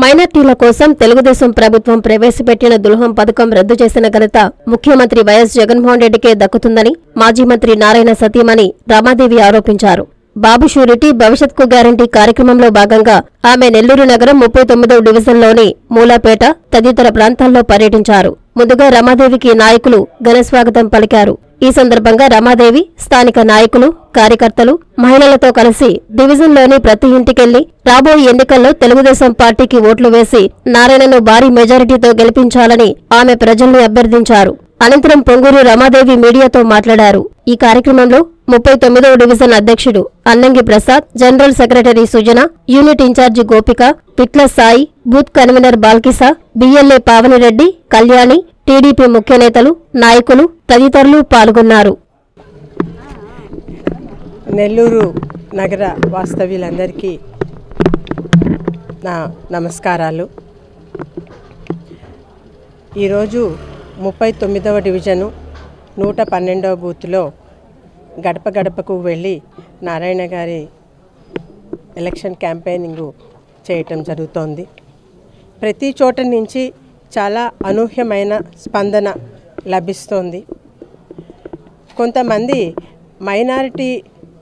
మైనార్టీల కోసం తెలుగుదేశం ప్రభుత్వం ప్రవేశపెట్టిన దుల్హం పథకం రద్దు చేసిన ఘనత ముఖ్యమంత్రి వైఎస్ జగన్మోహన్ రెడ్డికే దక్కుతుందని మాజీ మంత్రి నారాయణ సతీమణి రమాదేవి ఆరోపించారు బాబు షూరిటీ భవిష్యత్కు గ్యారంటీ కార్యక్రమంలో భాగంగా ఆమె నెల్లూరు నగరం ముప్పై తొమ్మిదవ డివిజన్లోని మూలాపేట తదితర ప్రాంతాల్లో పర్యటించారు ముందుగా రమాదేవికి నాయకులు ఘనస్వాగతం పలికారు ఈ సందర్భంగా రమాదేవి స్థానిక నాయకులు కార్యకర్తలు మహిళలతో కలిసి డివిజన్లోని ప్రతి ఇంటికెళ్లి రాబోయే ఎన్నికల్లో తెలుగుదేశం పార్టీకి ఓట్లు వేసి నారాయణను భారీ మెజారిటీతో గెలిపించాలని ఆమె ప్రజల్ని అభ్యర్థించారు అనంతరం పొంగూరు రమాదేవి మీడియాతో మాట్లాడారు ఈ కార్యక్రమంలో ముప్పై తొమ్మిదవ డివిజన్ అధ్యక్షుడు Annangi Prasad general secretary Sujana unit incharge Gopika Pitla Sai booth convener Balkisa BLA Pavanireddy Kalyani TDP ముఖ్య నేతలు నాయకులు తదితరులు పాల్గొన్నారు నెల్లూరు నగర వాస్తవ్యులందరికీ నా నమస్కారాలు ఈరోజు ముప్పై తొమ్మిదవ డివిజను నూట పన్నెండవ బూత్లో గడప గడపకు వెళ్ళి నారాయణ గారి ఎలక్షన్ క్యాంపెయినింగ్ చేయటం జరుగుతోంది ప్రతి చోట నుంచి చాలా అనూహ్యమైన స్పందన లభిస్తోంది కొంతమంది మైనారిటీ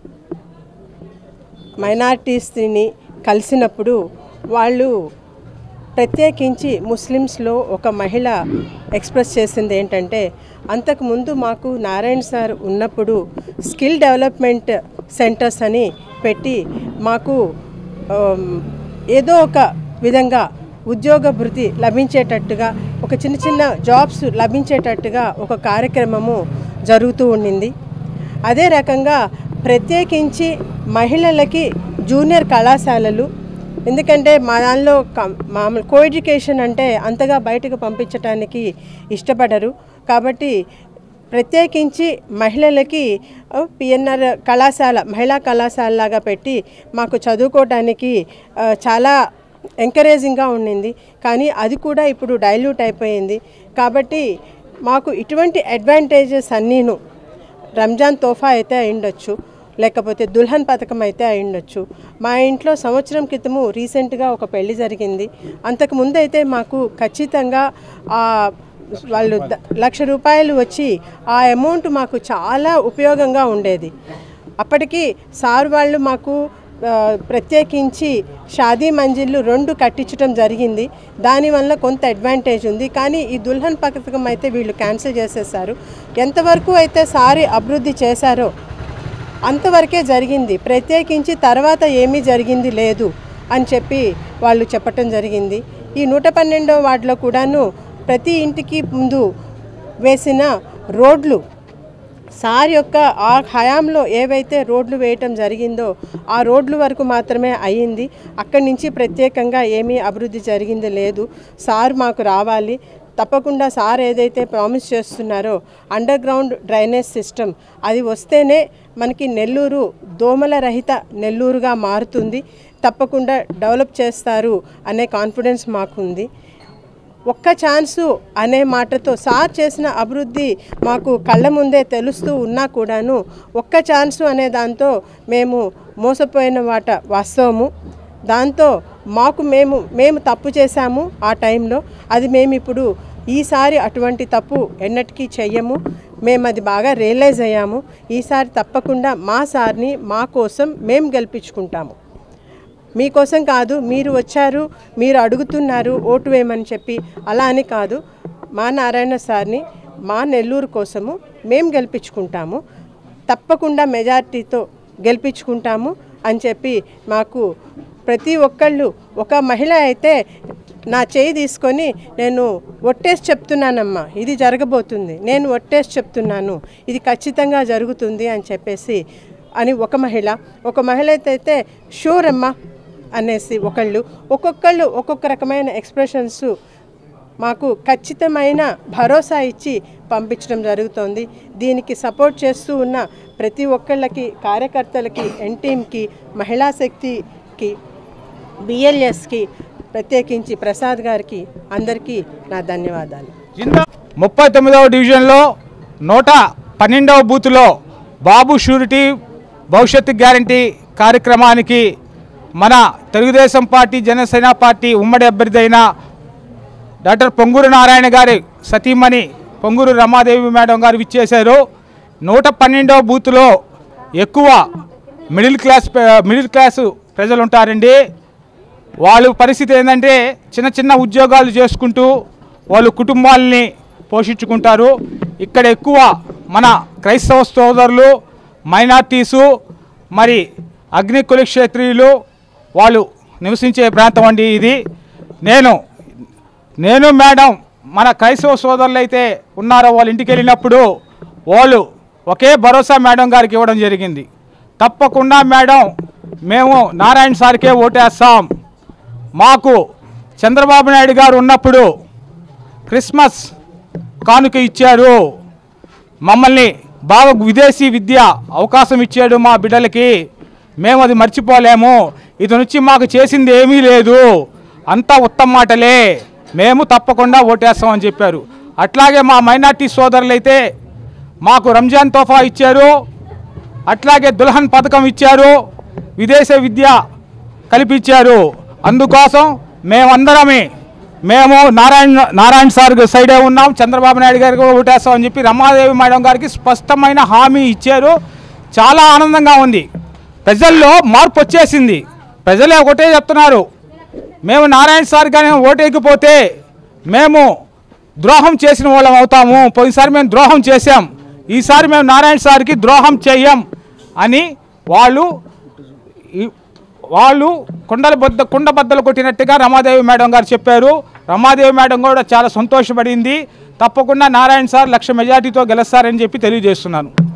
మైనారిటీస్ని కలిసినప్పుడు వాళ్ళు ప్రత్యేకించి ముస్లిమ్స్లో ఒక మహిళ ఎక్స్ప్రెస్ చేసింది ఏంటంటే అంతకుముందు మాకు నారాయణ సార్ ఉన్నప్పుడు స్కిల్ డెవలప్మెంట్ సెంటర్స్ అని పెట్టి మాకు ఆమ్, ఏదో ఒక విధంగా ఉద్యోగ భృతి లభించేటట్టుగా ఒక చిన్న చిన్న జాబ్స్ లభించేటట్టుగా ఒక కార్యక్రమము జరుగుతూ ఉండింది అదే రకంగా ప్రత్యేకించి మహిళలకి జూనియర్ కళాశాలలు ఎందుకంటే మా దానిలో కం- మామూలు కో ఎడ్యుకేషన్ అంటే అంతగా బయటకు పంపించడానికి ఇష్టపడరు కాబట్టి ప్రత్యేకించి మహిళలకి పిఎన్ఆర్ కళాశాల మహిళా కళాశాల లాగా పెట్టి మాకు చదువుకోవడానికి ఆ, చాలా ఎంకరేజింగ్గా ఉండింది కానీ అది కూడా ఇప్పుడు డైల్యూట్ అయిపోయింది కాబట్టి మాకు ఇటువంటి అడ్వాంటేజెస్ అన్నీను రంజాన్ తోఫా అయితే అయిండొచ్చు లేకపోతే దుల్హన్ పథకం అయితే అయిండొచ్చు మా ఇంట్లో సంవత్సరం క్రితము రీసెంట్గా ఒక పెళ్లి జరిగింది అంతకు ముందు అయితే మాకు ఖచ్చితంగా ఆ వాళ్ళు ద- లక్ష రూపాయలు వచ్చి ఆ అమౌంట్ మాకు చాలా ఉపయోగంగా ఉండేది అప్పటికి సార్ వాళ్ళు మాకు ఆ, ప్రత్యేకించి షాదీ మంజిళ్ళు రెండు కట్టించడం జరిగింది దానివల్ల కొంత అడ్వాంటేజ్ ఉంది కానీ ఈ దుల్హన్ పథకం అయితే వీళ్ళు క్యాన్సిల్ చేసేసారు ఎంతవరకు అయితే సారి అభివృద్ధి చేశారో అంతవరకే జరిగింది ప్రత్యేకించి తర్వాత ఏమీ జరిగింది లేదు అని చెప్పి వాళ్ళు చెప్పటం జరిగింది ఈ నూట పన్నెండో వార్డులో కూడాను ప్రతి ఇంటికి ముందు వేసిన రోడ్లు సార్ యొక్క ఆ హయాంలో ఏవైతే రోడ్లు వేయటం జరిగిందో ఆ రోడ్లు వరకు మాత్రమే అయ్యింది అక్కడి నుంచి ప్రత్యేకంగా ఏమీ అభివృద్ధి జరిగింది లేదు సార్ మాకు రావాలి తప్పకుండా సార్ ఏదైతే ప్రామిస్ చేస్తున్నారో అండర్ గ్రౌండ్ డ్రైనేజ్ సిస్టమ్ అది వస్తేనే మనకి నెల్లూరు దోమల రహిత నెల్లూరుగా మారుతుంది తప్పకుండా డెవలప్ చేస్తారు అనే కాన్ఫిడెన్స్ మాకుంది ఒక్క ఛాన్సు అనే మాటతో సార్ చేసిన అభివృద్ధి మాకు కళ్ళ ముందే తెలుస్తూ ఉన్నా కూడాను ఒక్క ఛాన్సు అనే దాంతో మేము మోసపోయిన మాట వాస్తవము దాంతో మాకు మేము మేము తప్పు చేశాము ఆ టైంలో అది మేము ఇప్పుడు ఈసారి అటువంటి తప్పు ఎన్నటికీ చెయ్యము మేము అది బాగా రియలైజ్ అయ్యాము ఈసారి తప్పకుండా మా సార్ని మా కోసం మేము గెలిపించుకుంటాము మీకోసం కాదు మీరు వచ్చారు మీరు అడుగుతున్నారు ఓటు వేయమని చెప్పి అలా అని కాదు మా నారాయణ సార్ని మా నెల్లూరు కోసము మేము గెలిపించుకుంటాము తప్పకుండా మెజారిటీతో గెలిపించుకుంటాము అని చెప్పి మాకు ప్రతి ఒక్కళ్ళు ఒక మహిళ అయితే నా చేయి తీసుకొని నేను ఒట్టేసి చెప్తున్నానమ్మా ఇది జరగబోతుంది నేను ఒట్టేసి చెప్తున్నాను ఇది ఖచ్చితంగా జరుగుతుంది అని చెప్పేసి అని ఒక మహిళ ఒక మహిళ అయితే షూర్ అమ్మా అనేసి ఒకళ్ళు ఒక్కొక్కళ్ళు ఒక్కొక్క రకమైన ఎక్స్ప్రెషన్స్ మాకు ఖచ్చితమైన భరోసా ఇచ్చి పంపించడం జరుగుతోంది దీనికి సపోర్ట్ చేస్తూ ఉన్న ప్రతి ఒక్కళ్ళకి కార్యకర్తలకి ఎన్టీఎంకి మహిళా శక్తికి బిఎల్ఎస్కి ప్రత్యేకించి ప్రసాద్ గారికి అందరికీ నా ధన్యవాదాలు జిందా ముప్పై తొమ్మిదవ డివిజన్లో నూట పన్నెండవ బూత్లో బాబు షూరిటీ భవిష్యత్తు గ్యారంటీ కార్యక్రమానికి మన తెలుగుదేశం పార్టీ జనసేన పార్టీ ఉమ్మడి అభ్యర్థి అయిన డాక్టర్ పొంగూరు నారాయణ గారి సతీమణి పొంగూరు రమాదేవి మేడం గారు ఇచ్చేశారు నూట పన్నెండవ బూత్లో ఎక్కువ మిడిల్ క్లాస్ ప- మిడిల్ క్లాస్ ప్రజలు ఉంటారండి వాళ్ళ పరిస్థితి ఏంటంటే చిన్న చిన్న ఉద్యోగాలు చేసుకుంటూ వాళ్ళు కుటుంబాలని పోషించుకుంటారు ఇక్కడ ఎక్కువ మన క్రైస్తవ సోదరులు మైనార్టీసు మరి అగ్ని కులక్షేత్రీయులు వాళ్ళు నివసించే ప్రాంతం అండి ఇది నేను నేను మేడం మన క్రైస్తవ సోదరులు అయితే ఉన్నారో వాళ్ళ ఇంటికి వెళ్ళినప్పుడు వాళ్ళు ఒకే భరోసా మేడం గారికి ఇవ్వడం జరిగింది తప్పకుండా మేడం మేము నారాయణ సార్కే ఓటేస్తాం మాకు చంద్రబాబు నాయుడు గారు ఉన్నప్పుడు క్రిస్మస్ కానుక ఇచ్చారు మమ్మల్ని బాగా విదేశీ విద్య అవకాశం ఇచ్చాడు మా బిడ్డలకి మేము అది మర్చిపోలేము ఇది నుంచి మాకు చేసింది ఏమీ లేదు అంతా ఉత్తమ మాటలే మేము తప్పకుండా ఓటేస్తామని చెప్పారు అట్లాగే మా మైనార్టీ సోదరులైతే మాకు రంజాన్ తోఫా ఇచ్చారు అట్లాగే దుల్హన్ పథకం ఇచ్చారు విదేశ విద్య కల్పించారు అందుకోసం మేమందరమే మేము నారాయణ నారాయణ సార్ సైడే ఉన్నాం చంద్రబాబు నాయుడు గారికి కూడా ఓటేస్తామని చెప్పి రమాదేవి మేడం గారికి స్పష్టమైన హామీ ఇచ్చారు చాలా ఆనందంగా ఉంది ప్రజల్లో మార్పు వచ్చేసింది ప్రజలే ఒకటే చెప్తున్నారు మేము నారాయణ సార్ కానీ ఓటేయకపోతే మేము ద్రోహం చేసిన వాళ్ళం అవుతాము పోయినసారి మేము ద్రోహం చేశాం ఈసారి మేము నారాయణ సార్కి ద్రోహం చెయ్యం అని వాళ్ళు ఈ- వాళ్ళు కుండల బద్ద కుండ బద్దలు కొట్టినట్టుగా రమాదేవి మేడం గారు చెప్పారు రమాదేవి మేడం కూడా చాలా సంతోషపడింది తప్పకుండా నారాయణ సార్ లక్ష మెజార్టీతో గెలుస్తారని చెప్పి తెలియజేస్తున్నాను